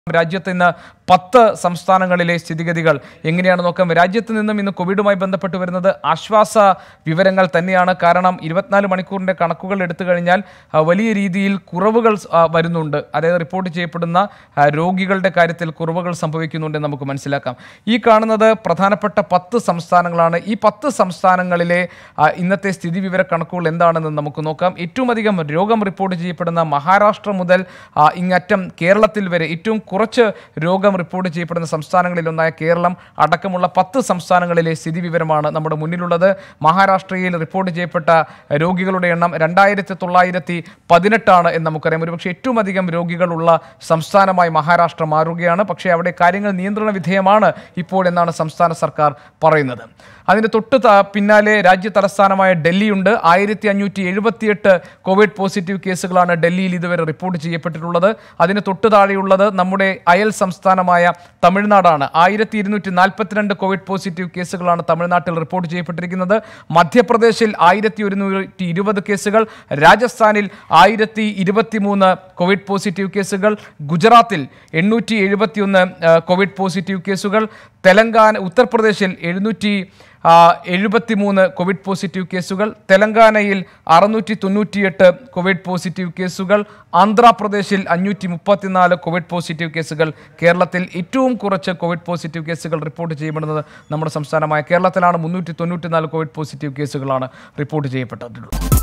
രാജ്യത്ത് ഇന്ന് പത്ത് സംസ്ഥാനങ്ങളിലെ സ്ഥിതിഗതികൾ എങ്ങനെയാണ് നോക്കാം രാജ്യത്ത് നിന്നും ഇന്ന് കോവിഡുമായി ബന്ധപ്പെട്ട് വരുന്നത് ആശ്വാസ വിവരങ്ങൾ തന്നെയാണ് കാരണം ഇരുപത്തിനാല് മണിക്കൂറിന്റെ കണക്കുകൾ എടുത്തു കഴിഞ്ഞാൽ ആ, വലിയ രീതിയിൽ കുറവുകൾ ആ, വരുന്നുണ്ട് അതായത് റിപ്പോർട്ട് ചെയ്യപ്പെടുന്ന ആ, രോഗികളുടെ കാര്യത്തിൽ കുറവുകൾ സംഭവിക്കുന്നുണ്ട് എന്ന് നമുക്ക് മനസ്സിലാക്കാം ഈ കാണുന്നത് പ്രധാനപ്പെട്ട പത്ത് സംസ്ഥാനങ്ങളാണ് ഈ പത്ത് സംസ്ഥാനങ്ങളിലെ ആ, ഇന്നത്തെ സ്ഥിതിവിവര കണക്കുകൾ എന്താണെന്ന് നമുക്ക് നോക്കാം ഏറ്റവും അധികം രോഗം റിപ്പോർട്ട് ചെയ്യപ്പെടുന്ന മഹാരാഷ്ട്ര മുതൽ ആ, ഇങ്ങറ്റം കേരളത്തിൽ വരെ ഏറ്റവും കുറച്ച് രോഗം റിപ്പോർട്ട് ചെയ്യപ്പെടുന്ന സംസ്ഥാനങ്ങളിലൊന്നായ കേരളം അടക്കമുള്ള പത്ത് സംസ്ഥാനങ്ങളിലെ സ്ഥിതിവിവരമാണ് നമ്മുടെ മുന്നിലുള്ളത് മഹാരാഷ്ട്രയിൽ റിപ്പോർട്ട് ചെയ്യപ്പെട്ട രോഗികളുടെ എണ്ണം രണ്ടായിരത്തി തൊള്ളായിരത്തി പതിനെട്ടാണ് എന്ന് നമുക്കറിയാം ഒരുപക്ഷെ ഏറ്റവും അധികം രോഗികളുള്ള സംസ്ഥാനമായി മഹാരാഷ്ട്ര മാറുകയാണ് പക്ഷേ അവിടെ കാര്യങ്ങൾ നിയന്ത്രണ വിധേയമാണ് ഇപ്പോൾ എന്നാണ് സംസ്ഥാന സർക്കാർ പറയുന്നത് അതിന് തൊട്ട് ത- പിന്നാലെ രാജ്യ തലസ്ഥാനമായ ഡൽഹിയുണ്ട് ആയിരത്തി അഞ്ഞൂറ്റി എഴുപത്തിയെട്ട് കോവിഡ് പോസിറ്റീവ് കേസുകളാണ് ഡൽഹിയിൽ ഇതുവരെ റിപ്പോർട്ട് ചെയ്യപ്പെട്ടിട്ടുള്ളത് അതിന് തൊട്ട് താഴെയുള്ളത് നമ്മുടെ അയൽ സംസ്ഥാനമായ തമിഴ്നാടാണ് ആയിരത്തി ഇരുന്നൂറ്റി നാൽപ്പത്തിരണ്ട് കോവിഡ് പോസിറ്റീവ് കേസുകളാണ് തമിഴ്നാട്ടിൽ റിപ്പോർട്ട് ചെയ്യപ്പെട്ടിരിക്കുന്നത് മധ്യപ്രദേശിൽ ആയിരത്തി ഒരുന്നൂറ്റി ഇരുപത് കേസുകൾ രാജസ്ഥാനിൽ ആയിരത്തി ഇരുപത്തിമൂന്ന് കോവിഡ് പോസിറ്റീവ് കേസുകൾ ഗുജറാത്തിൽ എണ്ണൂറ്റി എഴുപത്തിയൊന്ന് കോവിഡ് പോസിറ്റീവ് കേസുകൾ തെലങ്കാന ഉത്തർപ്രദേശിൽ എഴുന്നൂറ്റി എഴുപത്തി മൂന്ന് കോവിഡ് പോസിറ്റീവ് കേസുകൾ തെലങ്കാനയിൽ അറുന്നൂറ്റി തൊണ്ണൂറ്റിയെട്ട് കോവിഡ് പോസിറ്റീവ് കേസുകൾ ആന്ധ്രാപ്രദേശിൽ അഞ്ഞൂറ്റി മുപ്പത്തിനാല് കോവിഡ് പോസിറ്റീവ് കേസുകൾ കേരളത്തിൽ ഏറ്റവും കുറച്ച് കോവിഡ് പോസിറ്റീവ് കേസുകൾ റിപ്പോർട്ട് ചെയ്യപ്പെടുന്നത് നമ്മുടെ സംസ്ഥാനമായ കേരളത്തിലാണ് മുന്നൂറ്റി തൊണ്ണൂറ്റിനാല് കോവിഡ് പോസിറ്റീവ് കേസുകളാണ് റിപ്പോർട്ട് ചെയ്യപ്പെട്ടിട്ടുള്ളത്